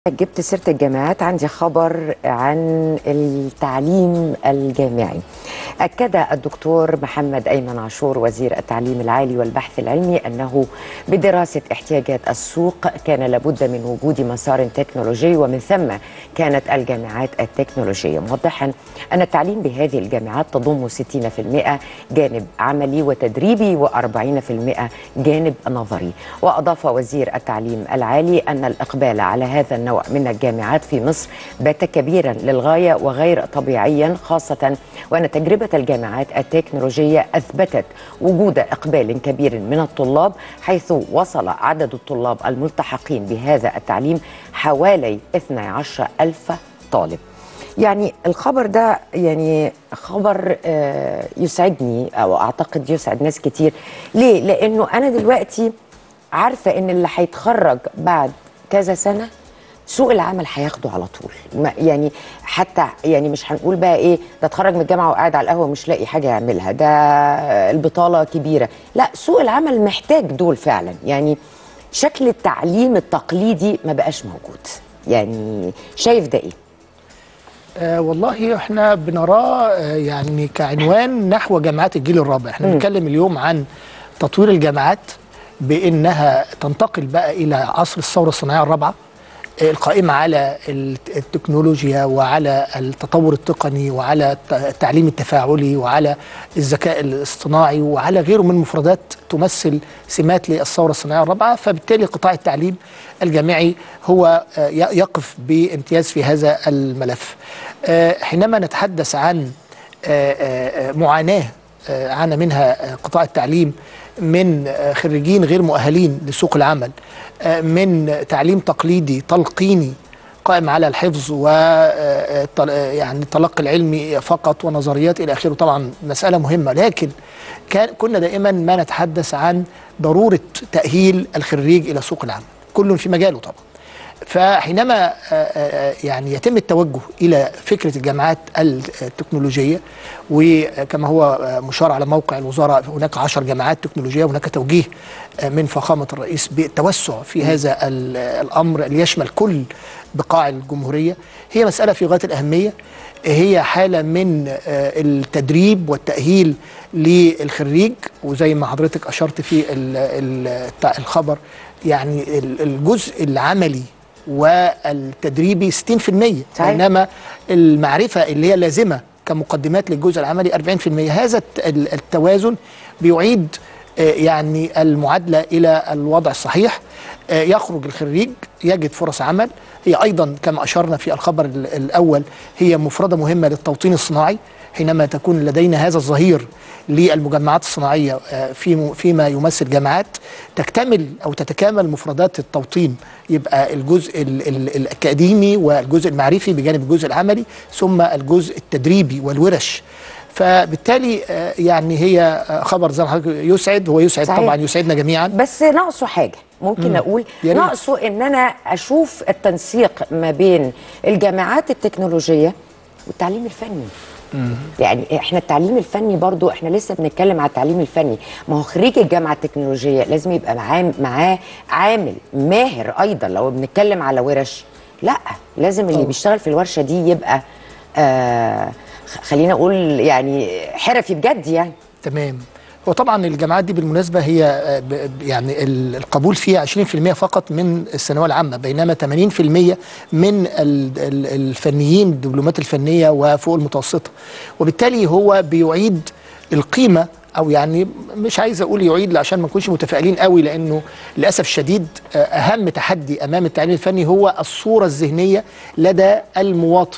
جبت سيرة الجامعات عندي خبر عن التعليم الجامعي أكد الدكتور محمد أيمن عاشور وزير التعليم العالي والبحث العلمي أنه بدراسة احتياجات السوق كان لابد من وجود مسار تكنولوجي ومن ثم كانت الجامعات التكنولوجية موضحا أن التعليم بهذه الجامعات تضم 60% جانب عملي وتدريبي و40% جانب نظري وأضاف وزير التعليم العالي أن الإقبال على هذا النوع من الجامعات في مصر بات كبيرا للغاية وغير طبيعيا خاصة وأن تجربة الجامعات التكنولوجية أثبتت وجود إقبال كبير من الطلاب حيث وصل عدد الطلاب الملتحقين بهذا التعليم حوالي 12 ألف طالب يعني الخبر ده يعني خبر آه، يسعدني او اعتقد يسعد ناس كتير ليه لانه انا دلوقتي عارفه ان اللي هيتخرج بعد كذا سنه سوق العمل هياخده على طول ما- يعني حتى يعني مش هنقول بقى ايه ده اتخرج من الجامعه وقاعد على القهوه مش لاقي حاجه يعملها ده البطاله كبيره لا سوق العمل محتاج دول فعلا يعني شكل التعليم التقليدي ما بقاش موجود يعني شايف ده ايه آه والله احنا بنراه آه يعني كعنوان نحو جامعات الجيل الرابع احنا بنتكلم اليوم عن تطوير الجامعات بانها تنتقل بقى الى عصر الثوره الصناعيه الرابعه آه القائمه على الت- التكنولوجيا وعلى التطور التقني وعلى الت- التعليم التفاعلي وعلى الذكاء الاصطناعي وعلى غيره من مفردات تمثل سمات للثوره الصناعيه الرابعه فبالتالي قطاع التعليم الجامعي هو آه، ي- يقف بامتياز في هذا الملف آه، حينما نتحدث عن آه، آه، آه، معاناه آه، عانى منها آه، قطاع التعليم من آه، خريجين غير مؤهلين لسوق العمل آه، من تعليم تقليدي تلقيني قائم على الحفظ و آه، التل- آه، يعني التلقي العلمي فقط ونظريات الى اخره طبعا مساله مهمه لكن كان كنا دائما ما نتحدث عن ضروره تاهيل الخريج الى سوق العمل كل في مجاله طبعا فحينما آه، آه، يعني يتم التوجه الى فكره الجامعات التكنولوجيه وكما هو آه، مشار على موقع الوزاره هناك عشر جامعات تكنولوجيه وهناك توجيه آه، من فخامه الرئيس بالتوسع في هذا ال- الامر ليشمل كل بقاع الجمهوريه هي مساله في غايه الاهميه هي حاله من آه، التدريب والتاهيل للخريج وزي ما حضرتك اشرت في ال- ال- الخبر يعني ال- الجزء العملي والتدريبي 60% صحيح. بينما المعرفه اللي هي لازمه كمقدمات للجزء العملي 40% هذا الت- ال- التوازن بيعيد آه، يعني المعادله الى الوضع الصحيح آه، يخرج الخريج يجد فرص عمل هي ايضا كما اشرنا في الخبر ال- الاول هي مفرده مهمه للتوطين الصناعي حينما تكون لدينا هذا الظهير للمجمعات الصناعيه آه، في فيما يمثل جامعات تكتمل او تتكامل مفردات التوطين يبقى الجزء ال ال الاكاديمي والجزء المعرفي بجانب الجزء العملي ثم الجزء التدريبي والورش فبالتالي آه، يعني هي آه، خبر زي ما حضرتك يسعد هو يسعد صحيح. طبعا يسعدنا جميعا بس ناقصه حاجه ممكن اقول يا ريت. ناقصه ان انا اشوف التنسيق ما بين الجامعات التكنولوجيه والتعليم الفني يعني احنا التعليم الفني برضو احنا لسه بنتكلم على التعليم الفني ما هو خريج الجامعه التكنولوجيه لازم يبقى معاه معاه عامل ماهر ايضا لو بنتكلم على ورش لا لازم اللي طبعا. بيشتغل في الورشه دي يبقى آه خ- خلينا اقول يعني حرفي بجد يعني تمام وطبعا الجامعات دي بالمناسبة هي آه، ب- ب- يعني ال- القبول فيها 20% فقط من الثانوية العامة بينما 80% من ال- ال- الفنيين الدبلومات الفنية وفوق المتوسطة وبالتالي هو بيعيد القيمة أو يعني مش عايز أقول يعيد عشان ما نكونش متفائلين قوي لأنه للأسف الشديد آه، أهم تحدي أمام التعليم الفني هو الصورة الذهنية لدى المواطن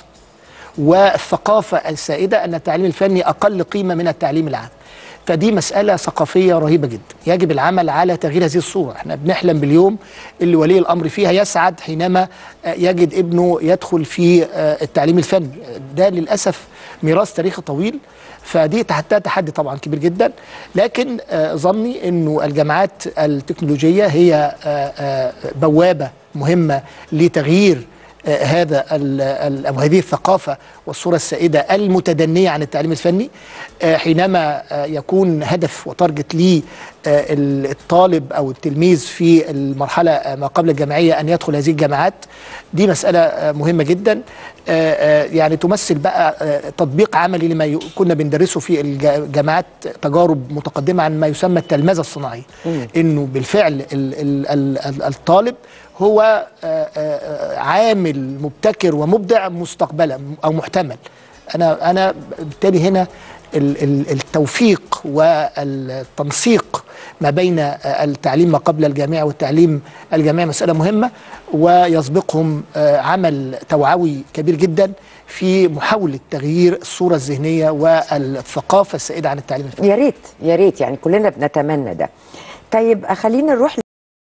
والثقافة السائدة أن التعليم الفني أقل قيمة من التعليم العام فدي مسألة ثقافية رهيبة جدا يجب العمل على تغيير هذه الصورة احنا بنحلم باليوم اللي ولي الأمر فيها يسعد حينما آه، يجد ابنه يدخل في آه، التعليم الفني ده للأسف ميراث تاريخي طويل فدي تحتها تحدي طبعا كبير جدا لكن آه، ظني انه الجامعات التكنولوجيه هي آه، آه، بوابه مهمه لتغيير آه، هذا ال- ال- او هذه الثقافه والصوره السائده المتدنيه عن التعليم الفني آه، حينما آه، يكون هدف وتارجت لي آه، ال- الطالب او التلميذ في المرحله آه، ما قبل الجامعيه ان يدخل هذه الجامعات دي مساله آه، مهمه جدا آه، آه، يعني تمثل بقى آه، تطبيق عملي لما ي- كنا بندرسه في الجامعات تجارب متقدمه عن ما يسمى التلمذه الصناعيه انه بالفعل ال- ال- ال- ال- الطالب هو آه، آه، عامل مبتكر ومبدع مستقبلا او محتمل انا انا بالتالي هنا ال- ال- التوفيق والتنسيق ما بين التعليم ما قبل الجامعه والتعليم الجامعي مساله مهمه ويسبقهم آه، عمل توعوي كبير جدا في محاوله تغيير الصوره الذهنيه والثقافه السائده عن التعليم الفني يا ريت يا ريت يعني كلنا بنتمنى ده طيب خلينا نروح